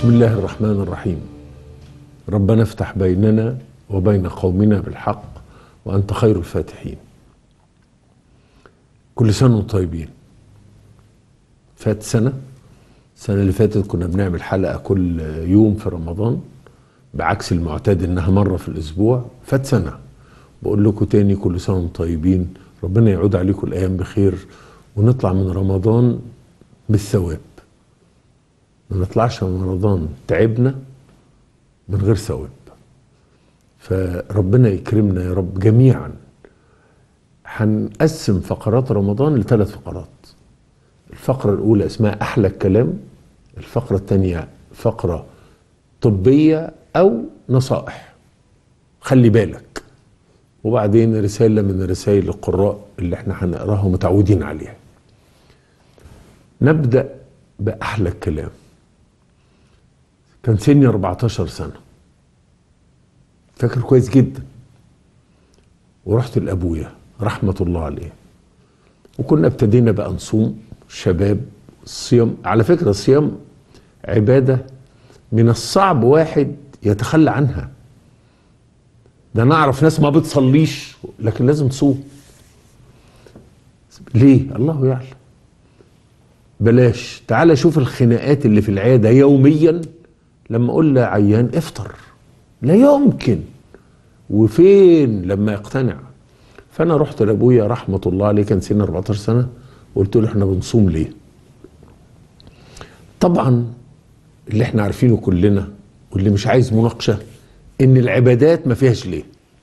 بسم الله الرحمن الرحيم ربنا افتح بيننا وبين قومنا بالحق وأنت خير الفاتحين كل سنة وانتم طيبين فات سنة السنة اللي فاتت كنا بنعمل حلقة كل يوم في رمضان بعكس المعتاد انها مرة في الاسبوع فات سنة بقول لكم تاني كل سنة وانتم طيبين ربنا يعود عليكم الايام بخير ونطلع من رمضان بالثواب ما نطلعش من رمضان تعبنا من غير ثواب فربنا يكرمنا يا رب جميعا هنقسم فقرات رمضان لثلاث فقرات الفقرة الأولى اسمها أحلى الكلام الفقرة الثانية فقرة طبية أو نصائح خلي بالك وبعدين رسالة من رسائل القراء اللي احنا هنقراها ومتعودين عليها نبدأ بأحلى الكلام كان سني 14 سنة فاكر كويس جدا ورحت لأبويا رحمة الله عليه وكنا ابتدينا بقى نصوم شباب الصيام على فكرة الصيام عبادة من الصعب واحد يتخلى عنها ده انا اعرف ناس ما بتصليش لكن لازم تصوم ليه الله يعلم بلاش تعال شوف الخناقات اللي في العيادة يوميا لما اقول لعيان افطر لا يمكن وفين لما يقتنع فانا رحت لابويا رحمه الله عليه كان سنه 14 سنه وقلت له احنا بنصوم ليه طبعا اللي احنا عارفينه كلنا واللي مش عايز مناقشه ان العبادات ما فيهاش ليه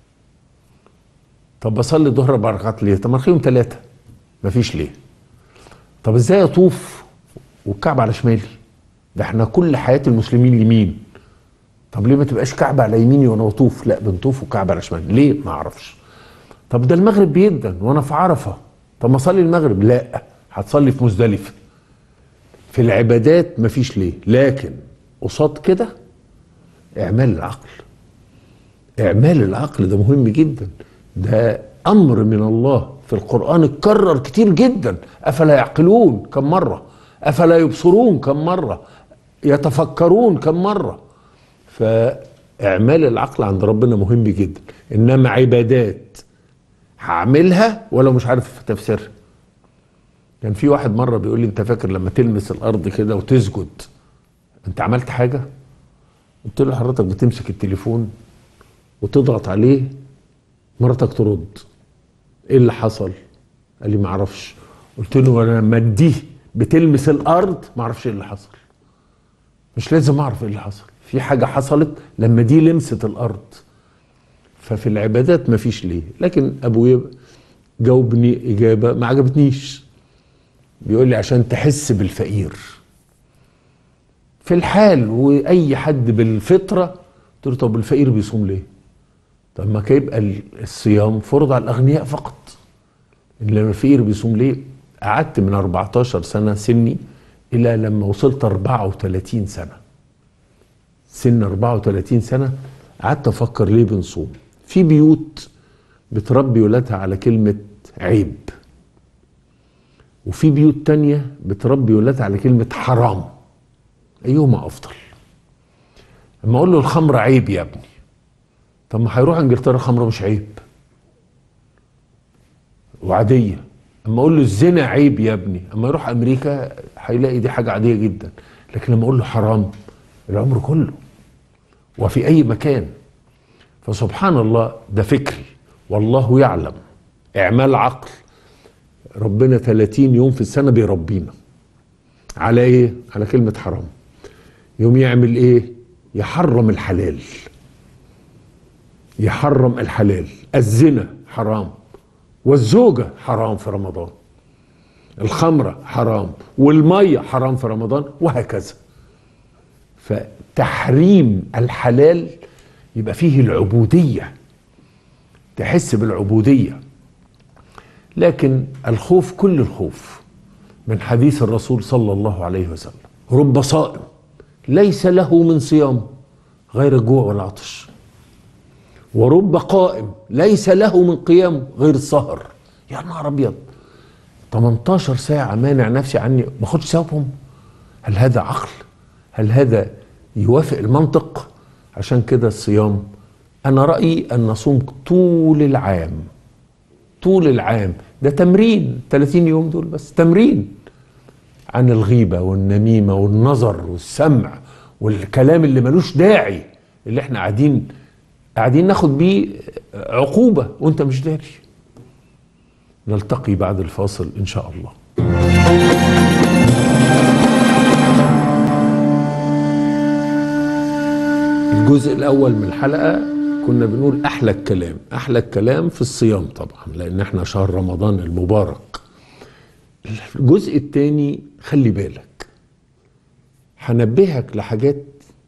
طب بصلي الظهر اربع ركعات ليه طب ما اخليهم ثلاثه ما فيش ليه طب ازاي اطوف والكعبه على شمالي ده احنا كل حياه المسلمين يمين طب ليه ما تبقاش كعبه على يميني وانا بطوف لا بنطوف وكعبه على شمالي ليه ما اعرفش طب ده المغرب بيدن وانا في عرفه طب ما اصلي المغرب لا هتصلي في مزدلفه في العبادات مفيش ليه لكن قصاد كده اعمال العقل اعمال العقل ده مهم جدا ده امر من الله في القران اتكرر كتير جدا افلا يعقلون كم مره افلا يبصرون كم مره يتفكرون كم مره فاعمال العقل عند ربنا مهم جدا انما عبادات هعملها ولو مش عارف تفسيرها كان في واحد مره بيقول لي انت فاكر لما تلمس الارض كده وتسجد انت عملت حاجه قلت له حضرتك بتمسك التليفون وتضغط عليه مراتك ترد ايه اللي حصل قال لي ما اعرفش قلت له انا لما دي بتلمس الارض ما اعرفش ايه اللي حصل مش لازم اعرف ايه اللي حصل في حاجه حصلت لما دي لمست الارض ففي العبادات ما فيش ليه لكن ابويا جاوبني اجابه ما عجبتنيش بيقول لي عشان تحس بالفقير في الحال واي حد بالفطره قلت له طب الفقير بيصوم ليه طب ما كان يبقى الصيام فرض على الاغنياء فقط انما الفقير بيصوم ليه قعدت من 14 سنه سني الى لما وصلت 34 سنه سن 34 سنه قعدت افكر ليه بنصوم في بيوت بتربي ولادها على كلمه عيب وفي بيوت تانية بتربي ولادها على كلمة حرام أيهما أفضل اما أقول له الخمر عيب يا ابني طب ما هيروح انجلترا الخمر مش عيب وعادية اما أقول له الزنا عيب يا ابني اما يروح أمريكا هيلاقي دي حاجة عادية جدا لكن لما أقول له حرام العمر كله وفي أي مكان فسبحان الله ده فكري والله يعلم إعمال عقل ربنا 30 يوم في السنه بيربينا على ايه على كلمه حرام يوم يعمل ايه يحرم الحلال يحرم الحلال الزنا حرام والزوجه حرام في رمضان الخمره حرام والميه حرام في رمضان وهكذا فتحريم الحلال يبقى فيه العبوديه تحس بالعبوديه لكن الخوف كل الخوف من حديث الرسول صلى الله عليه وسلم رب صائم ليس له من صيام غير الجوع والعطش ورب قائم ليس له من قيام غير السهر يا نهار ابيض 18 ساعة مانع نفسي عني ما اخدش ثوابهم هل هذا عقل؟ هل هذا يوافق المنطق عشان كده الصيام انا رايي ان نصوم طول العام طول العام ده تمرين 30 يوم دول بس تمرين عن الغيبه والنميمه والنظر والسمع والكلام اللي ملوش داعي اللي احنا قاعدين قاعدين ناخد بيه عقوبه وانت مش داري نلتقي بعد الفاصل ان شاء الله الجزء الاول من الحلقه كنا بنقول احلى الكلام احلى الكلام في الصيام طبعا لان احنا شهر رمضان المبارك الجزء الثاني خلي بالك هنبهك لحاجات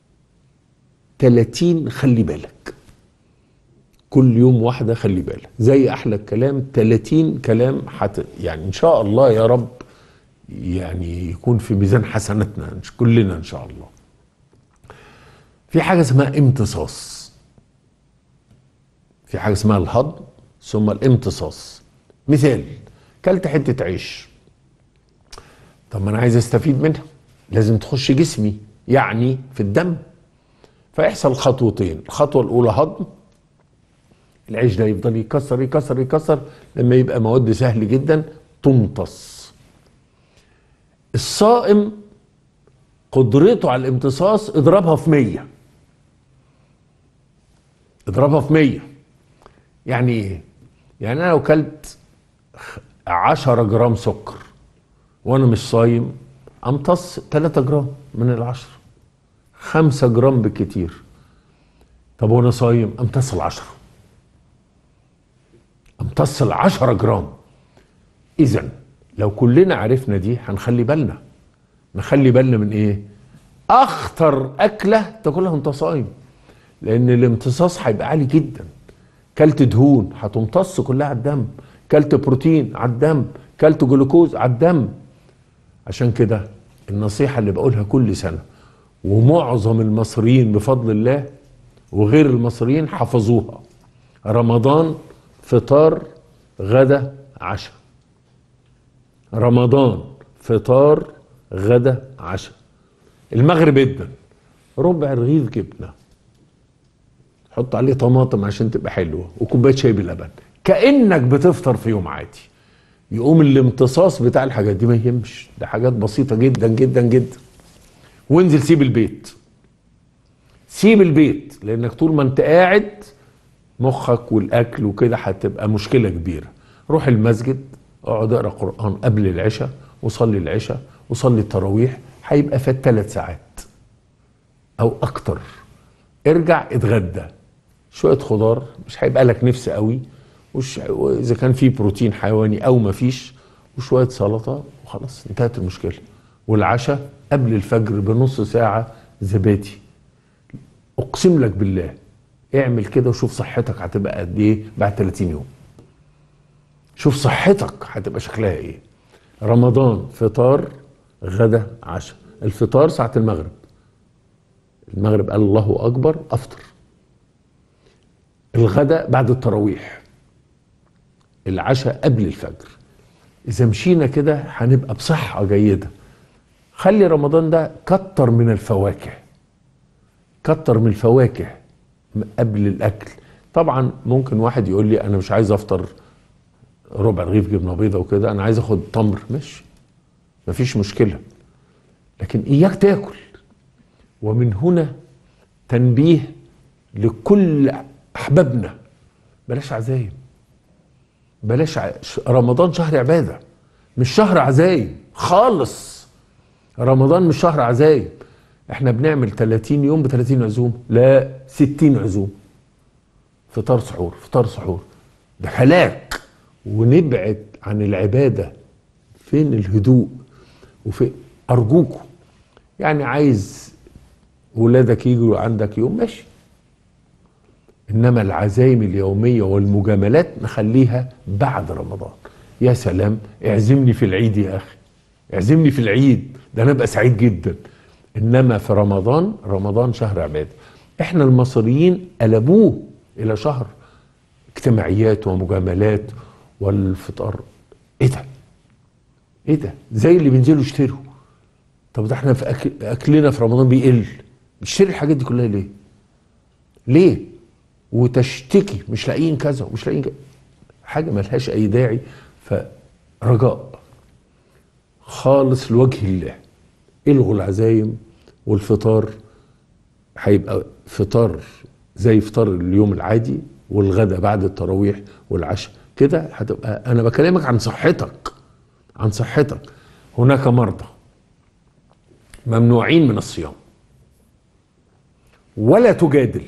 30 خلي بالك كل يوم واحده خلي بالك زي احلى الكلام 30 كلام حت يعني ان شاء الله يا رب يعني يكون في ميزان حسناتنا كلنا ان شاء الله في حاجه اسمها امتصاص في حاجه اسمها الهضم ثم الامتصاص مثال كلت حته عيش طب ما انا عايز استفيد منها لازم تخش جسمي يعني في الدم فيحصل خطوتين الخطوه الاولى هضم العيش ده يفضل يكسر يكسر يكسر لما يبقى مواد سهل جدا تمتص الصائم قدرته على الامتصاص اضربها في مية اضربها في مية يعني ايه يعني انا لو كلت عشرة جرام سكر وانا مش صايم امتص 3 جرام من العشرة خمسة جرام بالكتير طب وانا صايم امتص العشرة امتص العشرة جرام اذا لو كلنا عرفنا دي هنخلي بالنا نخلي بالنا من ايه اخطر اكله تاكلها وانت صايم لان الامتصاص هيبقى عالي جدا كلت دهون هتمتص كلها على الدم كلت بروتين على الدم كلت جلوكوز على الدم عشان كده النصيحة اللي بقولها كل سنة ومعظم المصريين بفضل الله وغير المصريين حفظوها رمضان فطار غدا عشاء رمضان فطار غدا عشاء المغرب ادن ربع رغيف جبنه حط عليه طماطم عشان تبقى حلوه وكوبايه شاي بلبن كانك بتفطر في يوم عادي يقوم الامتصاص بتاع الحاجات دي ما يهمش ده حاجات بسيطه جدا جدا جدا وانزل سيب البيت سيب البيت لانك طول ما انت قاعد مخك والاكل وكده هتبقى مشكله كبيره روح المسجد اقعد اقرا قران قبل العشاء وصلي العشاء وصلي التراويح هيبقى فات ثلاث ساعات او اكتر ارجع اتغدى شويه خضار مش هيبقى لك نفس قوي وش اذا كان في بروتين حيواني او ما فيش وشويه سلطه وخلاص انتهت المشكله والعشاء قبل الفجر بنص ساعه زبادي اقسم لك بالله اعمل كده وشوف صحتك هتبقى قد ايه بعد 30 يوم شوف صحتك هتبقى شكلها ايه رمضان فطار غدا عشاء الفطار ساعة المغرب المغرب قال الله أكبر أفطر الغداء بعد التراويح العشاء قبل الفجر إذا مشينا كده هنبقى بصحة جيدة خلي رمضان ده كتر من الفواكه كتر من الفواكه قبل الأكل طبعا ممكن واحد يقول لي أنا مش عايز أفطر ربع رغيف جبنة بيضة وكده أنا عايز أخد تمر ماشي مفيش مشكلة لكن إياك تاكل ومن هنا تنبيه لكل أحبابنا بلاش عزايم بلاش ع... رمضان شهر عبادة مش شهر عزايم خالص رمضان مش شهر عزايم احنا بنعمل 30 يوم ب 30 عزوم لا 60 عزوم فطار سحور فطار سحور ده هلاك ونبعد عن العبادة فين الهدوء وفي أرجوكم يعني عايز ولادك يجوا عندك يوم ماشي إنما العزايم اليومية والمجاملات نخليها بعد رمضان يا سلام اعزمني في العيد يا أخي اعزمني في العيد ده أنا أبقى سعيد جدا إنما في رمضان رمضان شهر عبادة إحنا المصريين قلبوه إلى شهر اجتماعيات ومجاملات والفطار ايه ده ايه ده زي اللي بينزلوا يشتروا طب ده احنا في أكل اكلنا في رمضان بيقل بتشتري الحاجات دي كلها ليه ليه وتشتكي مش لاقيين كذا ومش لاقيين كذا حاجه ملهاش اي داعي فرجاء خالص لوجه الله الغوا العزايم والفطار هيبقى فطار زي فطار اليوم العادي والغدا بعد التراويح والعشاء كده هتبقى انا بكلمك عن صحتك عن صحتك هناك مرضى ممنوعين من الصيام ولا تجادل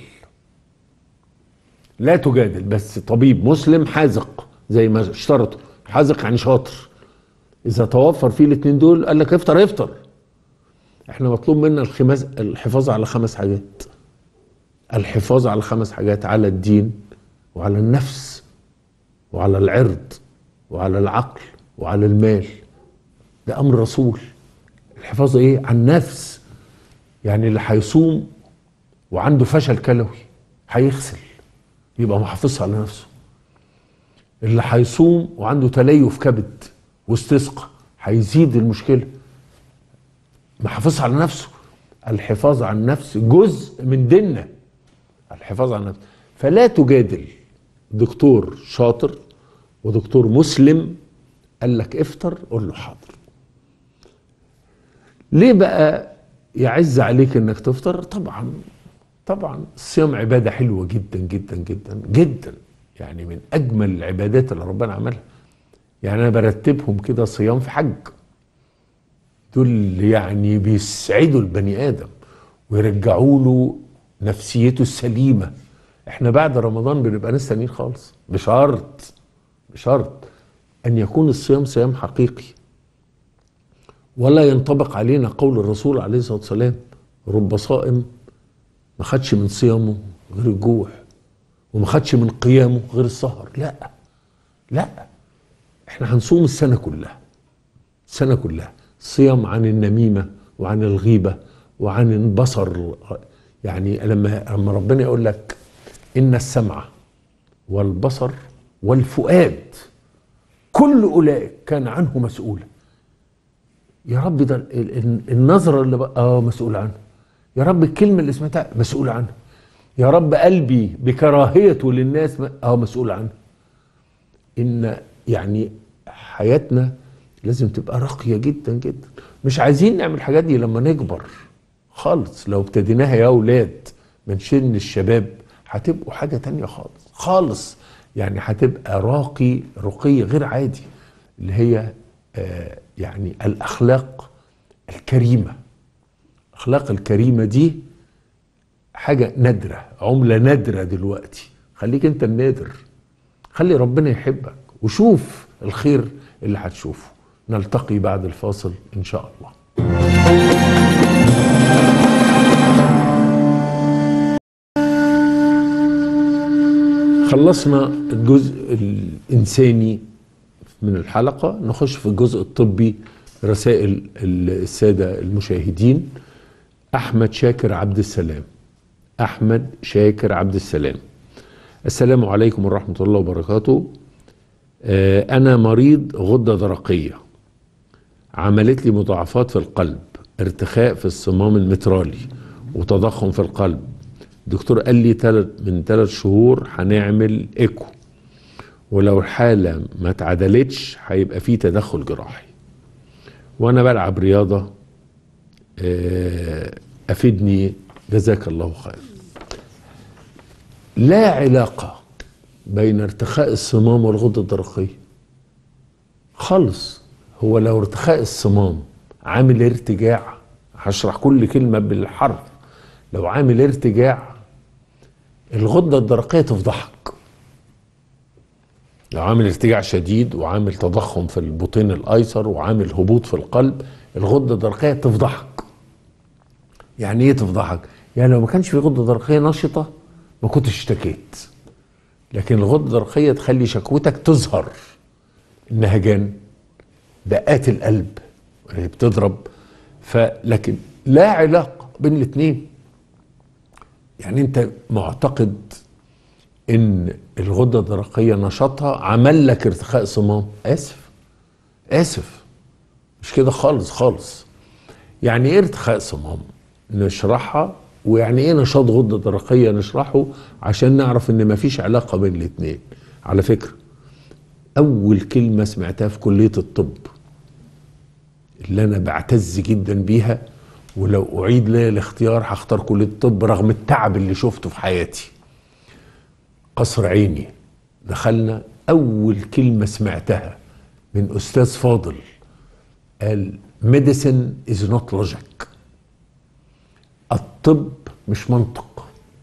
لا تجادل بس طبيب مسلم حاذق زي ما اشترطوا حاذق يعني شاطر اذا توفر فيه الاثنين دول قال لك افطر افطر احنا مطلوب منا الخماس الحفاظ على خمس حاجات الحفاظ على خمس حاجات على الدين وعلى النفس وعلى العرض وعلى العقل وعلى المال ده امر رسول الحفاظ ايه على النفس يعني اللي هيصوم وعنده فشل كلوي هيغسل يبقى محافظ على نفسه اللي هيصوم وعنده تليف كبد واستسقى هيزيد المشكله محافظ على نفسه الحفاظ على النفس جزء من ديننا الحفاظ على النفس فلا تجادل دكتور شاطر ودكتور مسلم قال لك افطر قول له حاضر ليه بقى يعز عليك انك تفطر طبعا طبعا الصيام عبادة حلوة جدا جدا جدا جدا يعني من أجمل العبادات اللي ربنا عملها يعني أنا برتبهم كده صيام في حج دول يعني بيسعدوا البني آدم ويرجعوا له نفسيته السليمة احنا بعد رمضان بنبقى ناس تانيين خالص بشرط بشرط أن يكون الصيام صيام حقيقي ولا ينطبق علينا قول الرسول عليه الصلاة والسلام رب صائم ما خدش من صيامه غير الجوع وما خدش من قيامه غير السهر لا لا احنا هنصوم السنه كلها السنه كلها صيام عن النميمه وعن الغيبه وعن البصر يعني لما لما ربنا يقول لك ان السمع والبصر والفؤاد كل اولئك كان عنه مسؤولا يا رب ده النظره اللي بقى اه مسؤول عنه يا رب الكلمة اللي سمعتها مسؤول عنها يا رب قلبي بكراهيته للناس اه مسؤول عنها ان يعني حياتنا لازم تبقى راقية جدا جدا مش عايزين نعمل الحاجات دي لما نكبر خالص لو ابتديناها يا اولاد من سن الشباب هتبقوا حاجة تانية خالص خالص يعني هتبقى راقي رقي غير عادي اللي هي آه يعني الاخلاق الكريمه الاخلاق الكريمه دي حاجه نادره عمله نادره دلوقتي خليك انت النادر خلي ربنا يحبك وشوف الخير اللي هتشوفه نلتقي بعد الفاصل ان شاء الله خلصنا الجزء الانساني من الحلقه نخش في الجزء الطبي رسائل الساده المشاهدين احمد شاكر عبد السلام احمد شاكر عبد السلام السلام عليكم ورحمه الله وبركاته انا مريض غده درقيه عملت لي مضاعفات في القلب ارتخاء في الصمام المترالي وتضخم في القلب الدكتور قال لي تلت من ثلاث شهور هنعمل ايكو ولو الحالة ما اتعدلتش هيبقى في تدخل جراحي وانا بلعب رياضة افيدني جزاك الله خير لا علاقة بين ارتخاء الصمام والغدة الدرقية خالص هو لو ارتخاء الصمام عامل ارتجاع هشرح كل كلمة بالحرف لو عامل ارتجاع الغدة الدرقية تفضحك لو عامل ارتجاع شديد وعامل تضخم في البطين الايسر وعامل هبوط في القلب الغده الدرقيه تفضحك يعني ايه تفضحك يعني لو ما كانش في غده درقيه نشطه ما كنتش اشتكيت لكن الغده الدرقيه تخلي شكوتك تظهر النهجان دقات القلب وهي بتضرب فلكن لا علاقه بين الاثنين يعني انت معتقد ان الغده الدرقيه نشاطها عمل لك ارتخاء صمام اسف اسف مش كده خالص خالص يعني ايه ارتخاء صمام نشرحها ويعني ايه نشاط غده درقيه نشرحه عشان نعرف ان مفيش علاقه بين الاثنين على فكره اول كلمه سمعتها في كليه الطب اللي انا بعتز جدا بيها ولو اعيد لي الاختيار هختار كليه الطب رغم التعب اللي شفته في حياتي قصر عيني دخلنا اول كلمه سمعتها من استاذ فاضل قال medicine is not logic الطب مش منطق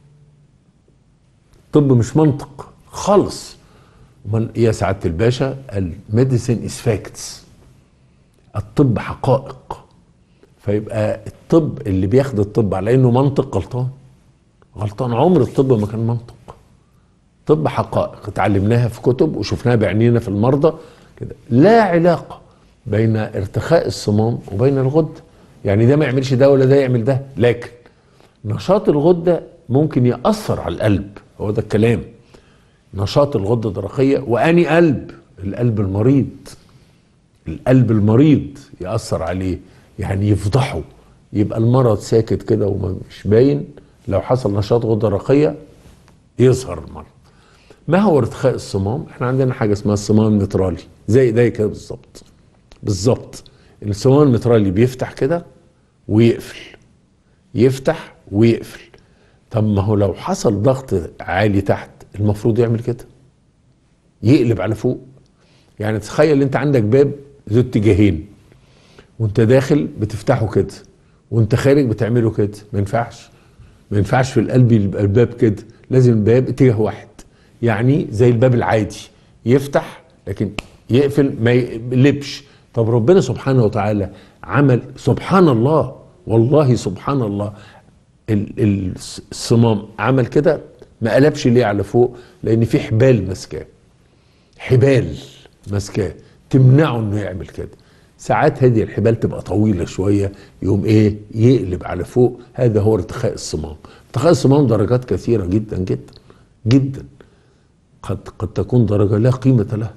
الطب مش منطق خالص امال يا سعاده الباشا الميديسين از فاكتس الطب حقائق فيبقى الطب اللي بياخد الطب على انه منطق غلطان غلطان عمر الطب ما كان منطق طب حقائق اتعلمناها في كتب وشفناها بعينينا في المرضى كده لا علاقه بين ارتخاء الصمام وبين الغده يعني ده ما يعملش ده ولا ده يعمل ده لكن نشاط الغده ممكن ياثر على القلب هو ده الكلام نشاط الغده الدرقيه واني قلب القلب المريض القلب المريض ياثر عليه يعني يفضحه يبقى المرض ساكت كده ومش باين لو حصل نشاط غده درقيه يظهر المرض ما هو ارتخاء الصمام احنا عندنا حاجه اسمها الصمام المترالي زي ايديا كده بالظبط بالظبط الصمام المترالي بيفتح كده ويقفل يفتح ويقفل طب ما هو لو حصل ضغط عالي تحت المفروض يعمل كده يقلب على فوق يعني تخيل انت عندك باب ذو اتجاهين وانت داخل بتفتحه كده وانت خارج بتعمله كده ما ينفعش ما ينفعش في القلب يبقى الباب كده لازم الباب اتجاه واحد يعني زي الباب العادي يفتح لكن يقفل ما يقلبش طب ربنا سبحانه وتعالى عمل سبحان الله والله سبحان الله الصمام عمل كده ما قلبش ليه على فوق لان في حبال ماسكاه حبال ماسكاه تمنعه انه يعمل كده ساعات هذه الحبال تبقى طويله شويه يقوم ايه يقلب على فوق هذا هو ارتخاء الصمام ارتخاء الصمام درجات كثيره جدا جدا جدا قد قد تكون درجه لا قيمه لها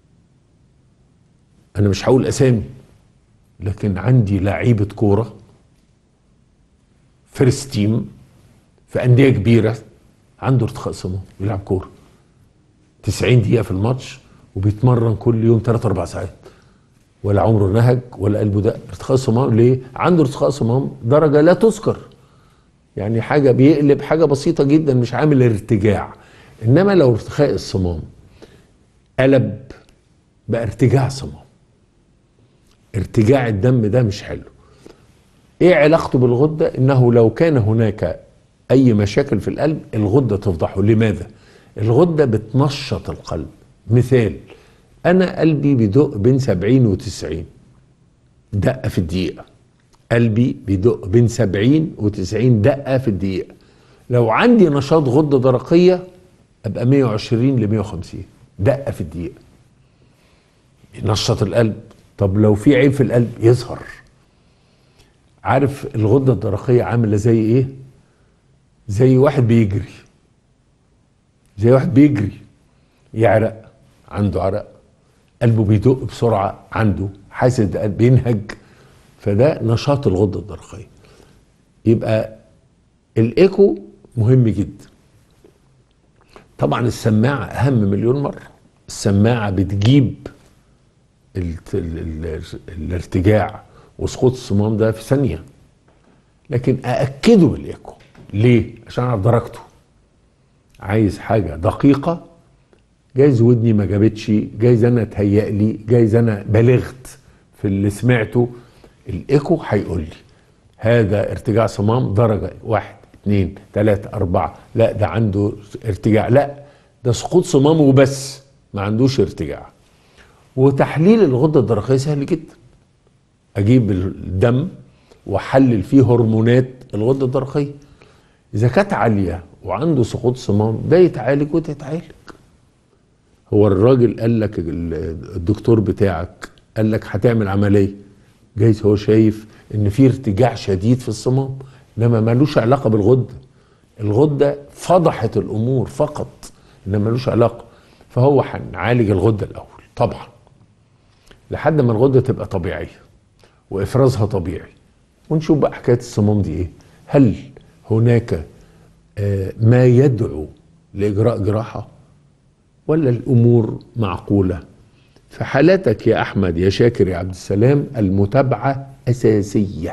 انا مش هقول اسامي لكن عندي لعيبه كوره فيرست تيم في انديه كبيره عنده ارتخاء صمام بيلعب كوره 90 دقيقه في الماتش وبيتمرن كل يوم 3 4 ساعات ولا عمره نهج ولا قلبه ده ارتخاء صمام ليه؟ عنده ارتخاء صمام درجه لا تذكر يعني حاجه بيقلب حاجه بسيطه جدا مش عامل ارتجاع انما لو ارتخاء الصمام قلب بقى ارتجاع صمام ارتجاع الدم ده مش حلو ايه علاقته بالغده انه لو كان هناك اي مشاكل في القلب الغده تفضحه لماذا الغده بتنشط القلب مثال انا قلبي بيدق بين 70 و 90 دقه في الدقيقه قلبي بيدق بين 70 و 90 دقه في الدقيقه لو عندي نشاط غده درقيه ابقى 120 ل 150 دقه في الدقيقه ينشط القلب طب لو في عيب في القلب يظهر عارف الغده الدرقيه عامله زي ايه زي واحد بيجري زي واحد بيجري يعرق عنده عرق قلبه بيدق بسرعه عنده حاسس القلب بينهج فده نشاط الغده الدرقيه يبقى الايكو مهم جدا طبعا السماعه اهم مليون مره السماعه بتجيب الارتجاع وسقوط الصمام ده في ثانيه لكن ااكده بالايكو ليه عشان اعرف درجته عايز حاجه دقيقه جايز ودني ما جابتش جايز انا اتهيأ لي جايز انا بلغت في اللي سمعته الايكو هيقول لي هذا ارتجاع صمام درجه واحد اثنين ثلاثة أربعة لا ده عنده ارتجاع لا ده سقوط صمام وبس ما عندوش ارتجاع وتحليل الغدة الدرقية سهل جدا أجيب الدم وأحلل فيه هرمونات الغدة الدرقية إذا كانت عالية وعنده سقوط صمام ده يتعالج وده يتعالج هو الراجل قال لك الدكتور بتاعك قال لك هتعمل عمليه جايز هو شايف ان في ارتجاع شديد في الصمام انما ملوش علاقه بالغده الغده فضحت الامور فقط انما ملوش علاقه فهو هنعالج الغده الاول طبعا لحد ما الغده تبقى طبيعيه وافرازها طبيعي ونشوف بقى حكايه الصمام دي ايه هل هناك آه، ما يدعو لاجراء جراحه ولا الامور معقوله في حالتك يا احمد يا شاكر يا عبد السلام المتابعه اساسيه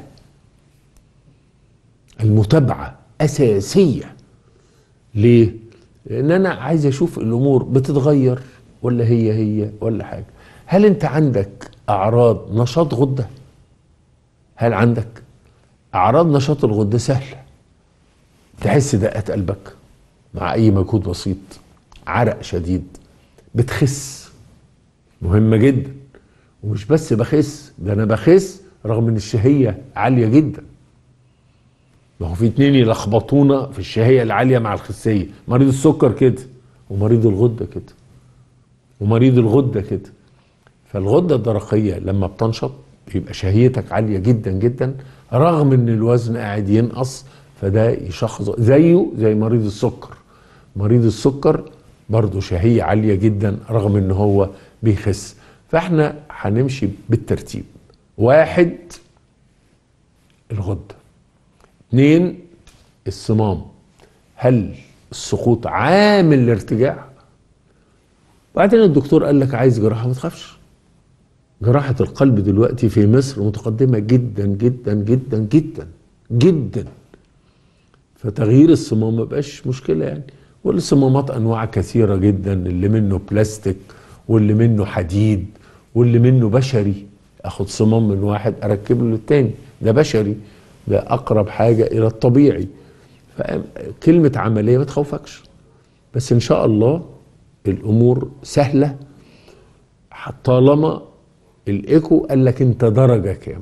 المتابعه اساسيه ليه لان انا عايز اشوف الامور بتتغير ولا هي هي ولا حاجه هل انت عندك اعراض نشاط غده هل عندك اعراض نشاط الغده سهله تحس دقات قلبك مع اي مجهود بسيط عرق شديد بتخس مهمه جدا ومش بس بخس ده انا بخس رغم ان الشهيه عاليه جدا ما هو في اتنين يلخبطونا في الشهيه العاليه مع الخسيه مريض السكر كده ومريض الغده كده ومريض الغده كده فالغده الدرقيه لما بتنشط يبقى شهيتك عاليه جدا جدا رغم ان الوزن قاعد ينقص فده يشخص زيه زي مريض السكر مريض السكر برضه شهيه عاليه جدا رغم ان هو بيخس فاحنا هنمشي بالترتيب واحد الغده اثنين الصمام هل السقوط عامل لارتجاع وبعدين الدكتور قال لك عايز جراحه ما تخافش جراحه القلب دلوقتي في مصر متقدمه جدا جدا جدا جدا جدا فتغيير الصمام ما بقاش مشكله يعني والصمامات انواع كثيره جدا اللي منه بلاستيك واللي منه حديد واللي منه بشري اخد صمام من واحد اركب له التاني ده بشري ده اقرب حاجه الى الطبيعي فكلمه عمليه ما تخوفكش بس ان شاء الله الامور سهله طالما الايكو قال لك انت درجه كام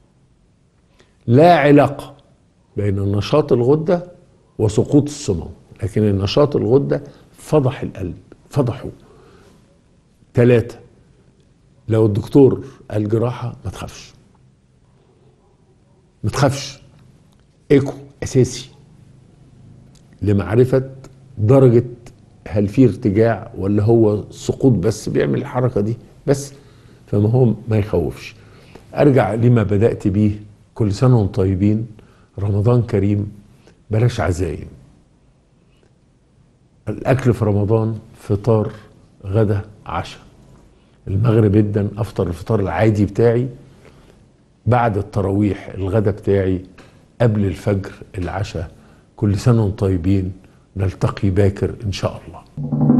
لا علاقه بين النشاط الغده وسقوط الصمام لكن النشاط الغده فضح القلب فضحه ثلاثة لو الدكتور قال جراحة ما تخافش ما تخافش ايكو اساسي لمعرفة درجة هل في ارتجاع ولا هو سقوط بس بيعمل الحركة دي بس فما هو ما يخوفش ارجع لما بدأت بيه كل سنة وانتم طيبين رمضان كريم بلاش عزايم الاكل في رمضان فطار غدا عشاء المغرب جدا افطر الفطار العادي بتاعي بعد التراويح الغدا بتاعي قبل الفجر العشاء كل سنه وانتم طيبين نلتقي باكر ان شاء الله